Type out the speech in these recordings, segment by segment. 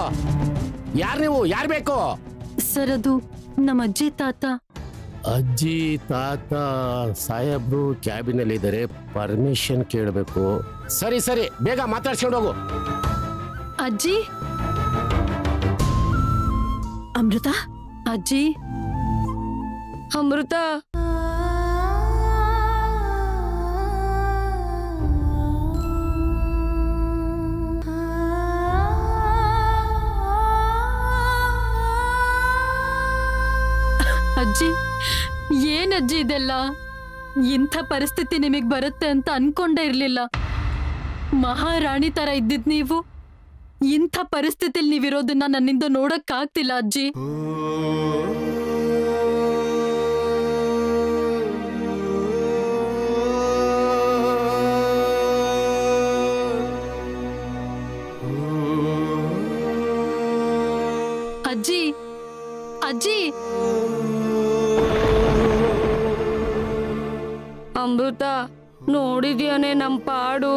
ಯಾರ್ ನೀವು ಯಾರ್ ಬೇಕು ಸರ್ ಅದು ನಮ್ಮ ಅಜ್ಜಿ ತಾತ ಅಜ್ಜಿ ತಾತ ಸಾಹೇಬ್ರು ಕ್ಯಾಬಿನಲ್ಲಿ ಇದ್ದಾರೆ ಪರ್ಮಿಷನ್ ಕೇಳಬೇಕು ಸರಿ ಸರಿ ಬೇಗ ಮಾತಾಡ್ಸ್ಕೊಂಡು ಹೋಗು ಅಜ್ಜಿ ಅಮೃತ ಅಜ್ಜಿ ಅಮೃತ ಅಜ್ಜಿ ಏನ್ ಅಜ್ಜಿ ಇದೆಲ್ಲ ಇಂಥ ಪರಿಸ್ಥಿತಿ ನಿಮಗ್ ಬರುತ್ತೆ ಅಂತ ಅನ್ಕೊಂಡೇ ಇರ್ಲಿಲ್ಲ ಮಹಾರಾಣಿ ತರ ಇದ್ದಿದ್ ನೀವು ಇಂಥ ಪರಿಸ್ಥಿತಿಲಿ ನೀವಿರೋದನ್ನ ನನ್ನಿಂದ ನೋಡಕ್ ಆಗ್ತಿಲ್ಲ ಅಜ್ಜಿ ಅಜ್ಜಿ ಅಜ್ಜಿ ಅಮೃತ ನೋಡಿದ್ಯಾನೆ ನಮ್ ಪಾಡು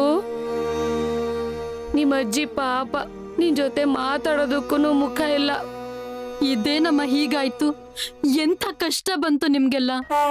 ನಿಮ್ಮ ಅಜ್ಜಿ ಪಾಪ ನಿನ್ ಜೊತೆ ಮಾತಾಡೋದಕ್ಕೂ ಮುಖ ಇಲ್ಲ ಇದೇ ನಮ್ಮ ಹೀಗಾಯ್ತು ಎಂಥ ಕಷ್ಟ ಬಂತು ನಿಮ್ಗೆಲ್ಲ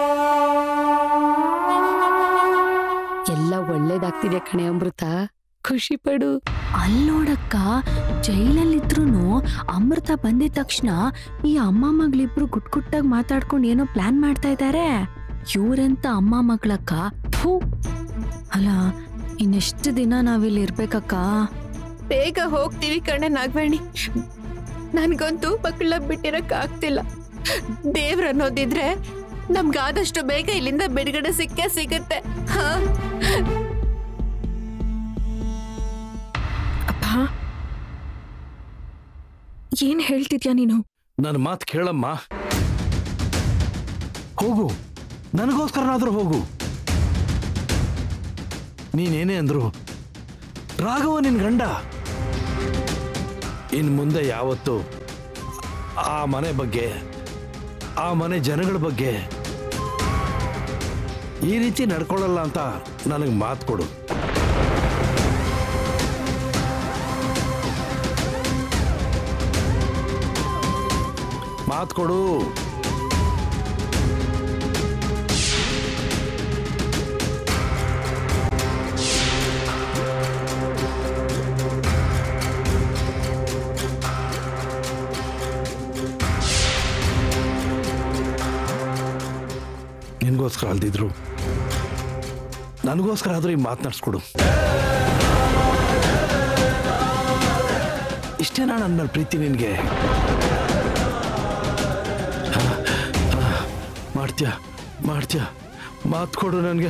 ಎಲ್ಲ ಒಳ್ಳೇದಾಗ್ತಿದೆ ಕಣೆ ಅಮೃತ ಖುಷಿ ಪಡು ಅಲ್ಲೋಡಕ್ಕ ಜೈಲಲ್ಲಿದ್ರು ಅಮೃತ ಬಂದಿದ ತಕ್ಷಣ ಈ ಅಮ್ಮ ಮಗಳಿಬ್ರು ಗುಟ್ ಗುಟ್ಟಾಗಿ ಮಾತಾಡ್ಕೊಂಡು ಏನೋ ಪ್ಲಾನ್ ಮಾಡ್ತಾ ಇದ್ದಾರೆ ಇವ್ರೆಂತ ಅಮ್ಮ ಮಗಳಕ್ಕ ಥೂ ಅಲ್ಲ ಇನ್ನೆಷ್ಟು ದಿನ ನಾವಿಲ್ಲಿ ಇರ್ಬೇಕಕ್ಕ ಬೇಗ ಹೋಗ್ತೀವಿ ಕಣೆ ನಾಗವೇಣಿ ನನ್ಗಂತೂ ಮಕ್ಕಳ ಬಿಟ್ಟಿರಕ್ ಆಗ್ತಿಲ್ಲ ದೇವ್ರ ಅನ್ನೋದಿದ್ರೆ ನಮ್ಗಾದಷ್ಟು ಬೇಗ ಇಲ್ಲಿಂದ ಬಿಡುಗಡೆ ಸಿಕ್ಕೇ ಸಿಗುತ್ತೆ ಹಾ ಅಪ್ಪ ಏನ್ ಹೇಳ್ತಿದ್ಯಾ ನೀನು ನನ್ನ ಮಾತು ಕೇಳಮ್ಮ ಹೋಗು ನನಗೋಸ್ಕರನಾದ್ರೂ ಹೋಗು ನೀನೇನೇ ಅಂದ್ರು ರಾಘವ ನಿನ್ ಗಂಡ ಇನ್ ಮುಂದೆ ಯಾವತ್ತು ಆ ಮನೆ ಬಗ್ಗೆ ಆ ಮನೆ ಜನಗಳ ಬಗ್ಗೆ ಈ ರೀತಿ ನಡ್ಕೊಳ್ಳಲ್ಲ ಅಂತ ನನಗೆ ಮಾತು ಕೊಡು ಮಾತು ಕೊಡು ನಿನಗೋಸ್ಕರ ಅಲ್ದಿದ್ರು ನನಗೋಸ್ಕರ ಆದ್ರೂ ಈ ಮಾತನಾಡ್ಸ್ಕೊಡು ಇಷ್ಟೇನಾ ನನ್ನ ಮೇಲ್ ಪ್ರೀತಿ ನಿನಗೆ ಮಾಡ್ತೀಯ ಮಾಡ್ತೀಯ ಮಾತು ಕೊಡು ನನಗೆ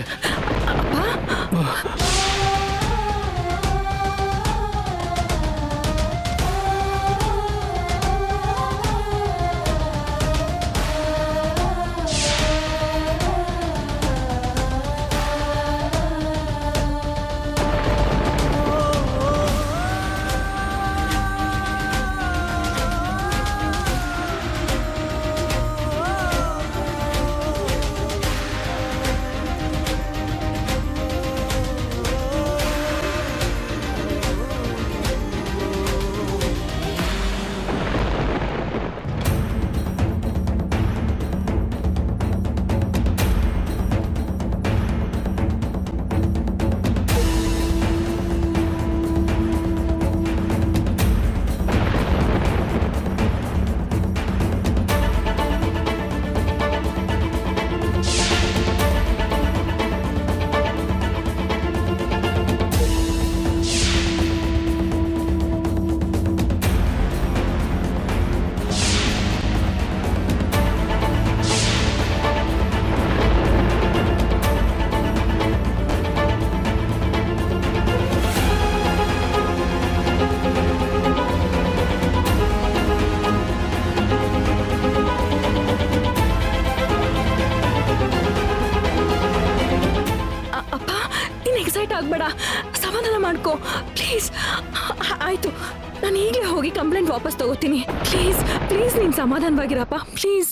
ಅ- ಅಪ್ಪ ನೀನ್ ಎಕ್ಸೈಟ್ ಆಗ್ಬೇಡ ಸಮಾಧಾನ ಮಾಡ್ಕೋ ಪ್ಲೀಸ್ ಆಯ್ತು ನಾನು ಈಗಲೇ ಹೋಗಿ ಕಂಪ್ಲೇಂಟ್ ವಾಪಸ್ ತಗೋತೀನಿ ಪ್ಲೀಸ್ ಪ್ಲೀಸ್ ನೀನ್ ಸಮಾಧಾನವಾಗಿರಪ್ಪ ಪ್ಲೀಸ್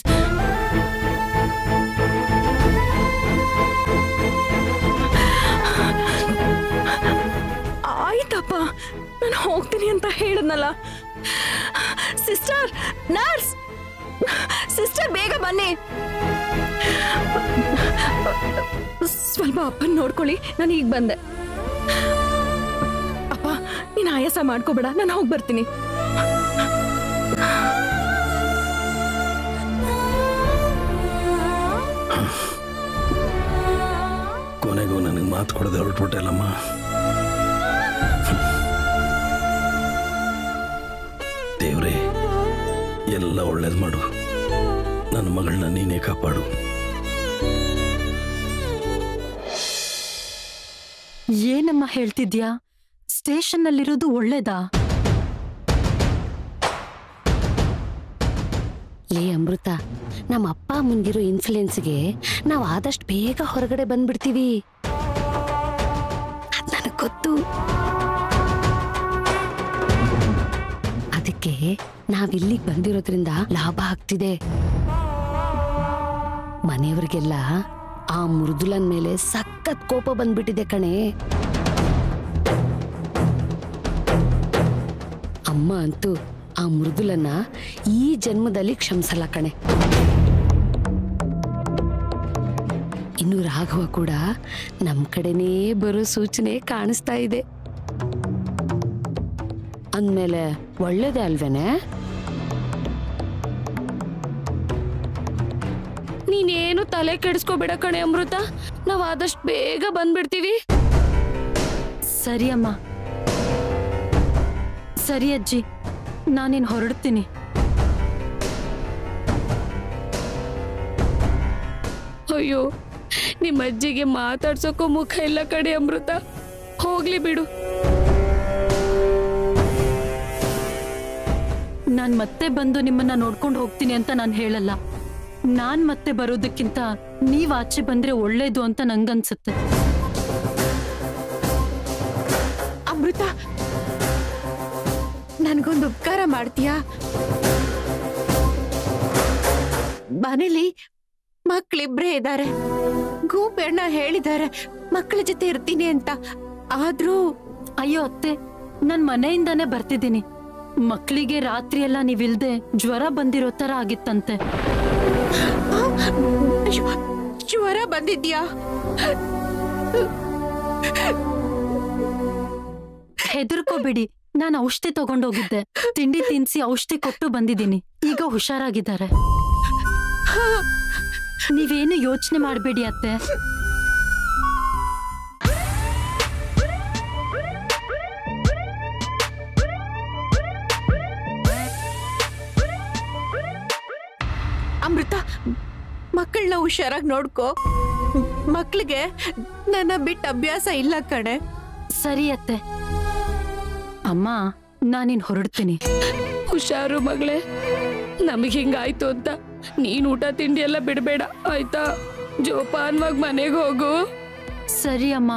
ಆಯ್ತು ಆಯ್ತಪ್ಪ ನಾನು ಹೋಗ್ತೀನಿ ಅಂತ ಹೇಳಿದ್ನಲ್ಲ ಸಿಸ್ಟರ್ ನರ್ಸ್ ಸಿಸ್ಟರ್ ಬೇಗ ಬನ್ನಿ ಸ್ವಲ್ಪ ಅಪ್ಪನ್ ನೋಡ್ಕೊಳ್ಳಿ ನಾನು ಈಗ ಬಂದೆ ಅಪ್ಪ ನೀನು ಆಯಾಸ ಮಾಡ್ಕೋಬೇಡ ನಾನು ಹೋಗಿ ಬರ್ತೀನಿ ಕೊನೆಗೂ ನನಗೆ ಮಾತು ಕೊಡದೆ ಹೊರಟ್ಬಿಟ್ಟೆಲ್ಲಮ್ಮ ದೇವ್ರೇ ಎಲ್ಲ ಒಳ್ಳೇದು ಮಾಡು ನನ್ನ ಮಗಳನ್ನ ನೀನೇ ಕಾಪಾಡು ಏನಮ್ಮ ಹೇಳ್ತಿದ್ಯಾ ಸ್ಟೇಷನ್ನಲ್ಲಿರೋದು ಒಳ್ಳೇದಾ ಲೇ ಅಮೃತ ನಮ್ಮ ಅಪ್ಪ ಅಮ್ಮನ್ಗಿರೋ ಇನ್ಫ್ಲುಯೆನ್ಸ್ಗೆ ನಾವು ಆದಷ್ಟು ಬೇಗ ಹೊರಗಡೆ ಬಂದ್ಬಿಡ್ತೀವಿ ಅದ್ ನನಗ್ ಗೊತ್ತು ಅದಕ್ಕೆ ನಾವಿಲ್ಲಿಗೆ ಬಂದಿರೋದ್ರಿಂದ ಲಾಭ ಆಗ್ತಿದೆ ಮನೆಯವ್ರಿಗೆಲ್ಲ ಆ ಮೃದುಲನ್ ಮೇಲೆ ಸಖತ್ ಕೋಪ ಬಂದ್ಬಿಟ್ಟಿದೆ ಕಣೆ ಅಮ್ಮ ಅಂತೂ ಆ ಮೃದುಲನ್ನ ಈ ಜನ್ಮದಲ್ಲಿ ಕ್ಷಮಿಸಲ್ಲ ಕಣೆ ಇನ್ನು ರಾಘವ ಕೂಡ ನಮ್ ಕಡೆನೇ ಬರೋ ಸೂಚನೆ ಕಾಣಿಸ್ತಾ ಇದೆ ಅಂದ್ಮೇಲೆ ಒಳ್ಳೇದೇ ಅಲ್ವೇನೆ ನೀನೇನು ತಲೆ ಕೆಡಿಸ್ಕೋಬೇಡ ಕಣೆ ಅಮೃತ ನಾವ್ ಆದಷ್ಟು ಬೇಗ ಬಂದ್ಬಿಡ್ತೀವಿ ಸರಿ ಅಮ್ಮ ಸರಿ ಅಜ್ಜಿ ನಾನಿನ್ ಹೊರಡ್ತೀನಿ ಅಯ್ಯೋ ನಿಮ್ಮ ಅಜ್ಜಿಗೆ ಮಾತಾಡ್ಸೋಕ್ಕೂ ಮುಖ ಇಲ್ಲ ಕಡೆ ಅಮೃತ ಹೋಗ್ಲಿ ಬಿಡು ನಾನ್ ಮತ್ತೆ ಬಂದು ನಿಮ್ಮನ್ನ ನೋಡ್ಕೊಂಡು ಹೋಗ್ತೀನಿ ಅಂತ ನಾನು ಹೇಳಲ್ಲ ನಾನ್ ಮತ್ತೆ ಬರೋದಕ್ಕಿಂತ ನೀವ್ ಆಚೆ ಬಂದ್ರೆ ಒಳ್ಳೇದು ಅಂತ ನಂಗನ್ಸುತ್ತೆ ಅಮೃತ ನನ್ಗೊಂದು ಉಪಕಾರ ಮಾಡ್ತೀಯಾ ಮನೇಲಿ ಮಕ್ಳಿಬ್ರೇ ಇದ್ದಾರೆ ಗೂಬೆಣ್ಣ ಹೇಳಿದ್ದಾರೆ ಮಕ್ಕಳ ಜೊತೆ ಇರ್ತೀನಿ ಅಂತ ಆದ್ರೂ ಅಯ್ಯೋ ಅತ್ತೆ ನಾನ್ ಮನೆಯಿಂದಾನೇ ಬರ್ತಿದ್ದೀನಿ ಮಕ್ಕಳಿಗೆ ರಾತ್ರಿ ಎಲ್ಲ ನೀವಿಲ್ದೆ ಜ್ವರ ಬಂದಿರೋ ತರ ಆಗಿತ್ತಂತೆ ಆ, ಅಯ್ಯೋ, ಜ್ವರ ಬಂದಿದ್ಯಾ ಹೆದರ್ಕೋಬೇಡಿ ನಾನು ಔಷಧಿ ತಗೊಂಡೋಗಿದ್ದೆ ತಿಂಡಿ ತಿನ್ಸಿ ಔಷಧಿ ಕೊಟ್ಟು ಬಂದಿದ್ದೀನಿ ಈಗ ಹುಷಾರಾಗಿದ್ದಾರೆ ನೀವೇನು ಯೋಚನೆ ಮಾಡಬೇಡಿ ಅತ್ತೆ ಅಮೃತ ಮಕ್ಕಳನ್ನ ಹುಷಾರಾಗಿ ನೋಡ್ಕೋ ಮಕ್ಳಿಗೆ ನನ್ನ ಬಿಟ್ಟ ಅಭ್ಯಾಸ ಇಲ್ಲ ಕಣೆ ಸರಿ ಅತ್ತೆ ಅಮ್ಮ ನಾನಿನ್ ಹೊರಡ್ತೀನಿ ಹುಷಾರು ಮಗಳೇ ನಮಗೆ ಹಿಂಗಾಯ್ತು ಅಂತ ನೀನ್ ಊಟ ತಿಂಡಿ ಎಲ್ಲ ಬಿಡಬೇಡ ಆಯ್ತಾ ಜೋಪಾನ್ವಾಗಿ ಮನೆಗೆ ಹೋಗು ಸರಿ ಅಮ್ಮ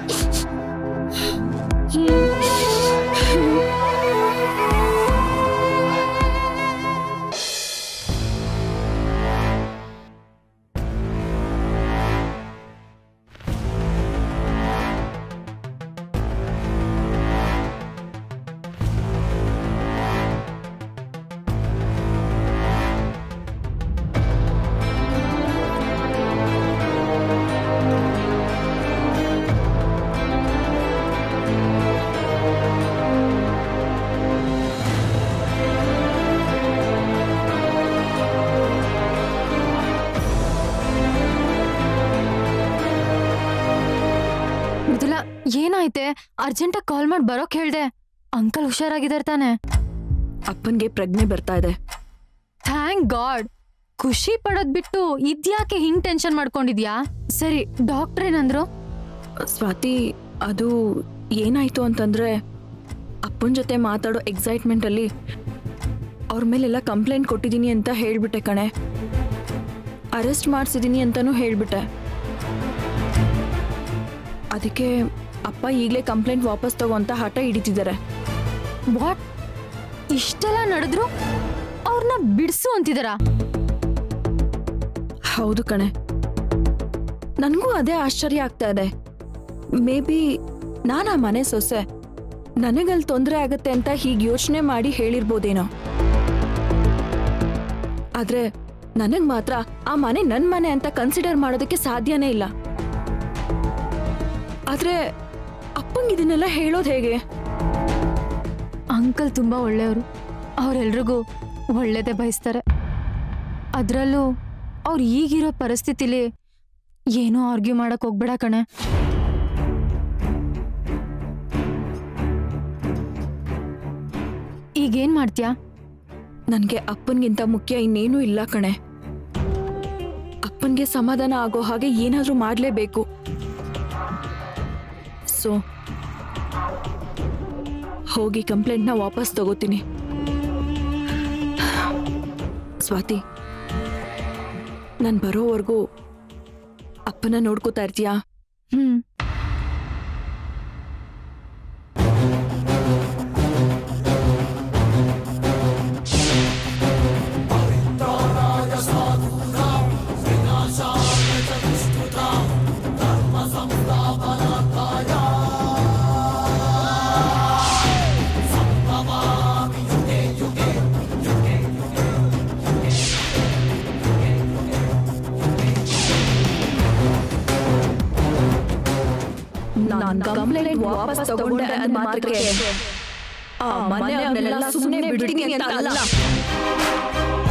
ಮೃದುಲಾ ಏನಾಯ್ತೆ ಅರ್ಜೆಂಟಾಗಿ ಕಾಲ್ ಮಾಡಿ ಬರೋಕ್ ಹೇಳ್ದೆ ಅಂಕಲ್ ಹುಷಾರಾಗಿದ್ದಾರೆ ತಾನೆ ಅಪ್ಪನ್ಗೆ ಪ್ರಜ್ಞೆ ಬರ್ತಾ ಇದೆ ಥ್ಯಾಂಕ್ ಗಾಡ್ ಖುಷಿ ಪಡೋದ್ ಬಿಟ್ಟು ಇದ್ಯಾಕೆ ಹಿಂಗ್ ಟೆನ್ಷನ್ ಮಾಡ್ಕೊಂಡಿದ್ಯಾ ಸರಿ ಡಾಕ್ಟರ್ ಏನಂದ್ರು ಸ್ವಾತಿ ಅದು ಏನಾಯ್ತು ಅಂತಂದ್ರೆ ಅಪ್ಪನ ಜೊತೆ ಮಾತಾಡೋ ಎಕ್ಸೈಟ್ಮೆಂಟ್ ಅಲ್ಲಿ ಅವ್ರ ಮೇಲೆಲ್ಲ ಕಂಪ್ಲೇಂಟ್ ಕೊಟ್ಟಿದ್ದೀನಿ ಅಂತ ಹೇಳ್ಬಿಟ್ಟೆ ಕಣೆ ಅರೆಸ್ಟ್ ಮಾಡಿಸಿದ್ದೀನಿ ಅಂತಾನೂ ಹೇಳ್ಬಿಟ್ಟೆ ಅದಕ್ಕೆ ಅಪ್ಪ ಈಗಲೇ ಕಂಪ್ಲೇಂಟ್ ವಾಪಸ್ ತಗೋ ಅಂತ ಹಠ ಹಿಡಿತಿದ್ದಾರೆ ವಾಟ್ ಇಷ್ಟೆಲ್ಲ ನಡೆದ್ರು ಅವ್ರನ್ನ ಬಿಡ್ಸು ಅಂತಿದಾರ ಹೌದು ಕಣೆ ನನಗೂ ಅದೇ ಆಶ್ಚರ್ಯ ಆಗ್ತಾ ಇದೆ ಮೇ ಬಿ ನಾನು ಆ ಮನೆ ಸೊಸೆ ನನಗಲ್ಲಿ ತೊಂದರೆ ಆಗತ್ತೆ ಅಂತ ಹೀಗೆ ಯೋಚನೆ ಮಾಡಿ ಹೇಳಿರ್ಬೋದೇನೋ ಆದ್ರೆ ನನಗ್ ಮಾತ್ರ ಆ ಮನೆ ನನ್ ಮನೆ ಅಂತ ಕನ್ಸಿಡರ್ ಮಾಡೋದಕ್ಕೆ ಸಾಧ್ಯನೇ ಇಲ್ಲ ಆದ್ರೆ ಅಪ್ಪಂಗ್ ಇದನ್ನೆಲ್ಲ ಹೇಳೋದ್ ಹೇಗೆ ಅಂಕಲ್ ತುಂಬಾ ಒಳ್ಳೆಯವರು ಅವರೆಲ್ರಿಗೂ ಒಳ್ಳೇದೇ ಬಯಸ್ತಾರೆ ಅದರಲ್ಲೂ ಅವ್ರು ಈಗಿರೋ ಪರಿಸ್ಥಿತಿಲಿ ಏನೂ ಆರ್ಗ್ಯೂ ಮಾಡಕ್ ಹೋಗ್ಬೇಡ ಕಣೆ ಈಗೇನ್ ಮಾಡ್ತೀಯಾ ನನ್ಗೆ ಅಪ್ಪನ್ಗಿಂತ ಮುಖ್ಯ ಇನ್ನೇನೂ ಇಲ್ಲ ಕಣೆ ಅಪ್ಪನ್ಗೆ ಸಮಾಧಾನ ಆಗೋ ಹಾಗೆ ಏನಾದ್ರೂ ಮಾಡ್ಲೇಬೇಕು ಸೊ ಹೋಗಿ ಕಂಪ್ಲೇಂಟ್ನ ವಾಪಸ್ ತಗೋತೀನಿ ಸ್ವಾತಿ ನಾನು ಬರೋವರೆಗೂ ಅಪ್ಪನ ನೋಡ್ಕೋತಾ ಇರ್ತೀಯಾ ಹ್ಮ್ ನಾನು ಕಂಪ್ಲೇಂಟ್ ವಾಪಸ್ ತಗೊಂಡೆ ಅಂದ ಮಾತ್ರಕ್ಕೆ ಆ ಮನೆಯವ್ರನ್ನೆಲ್ಲ ಸುಮ್ಮನೆ ಬಿಡ್ತೀನಿ ಅಂತ ಅಲ್ಲ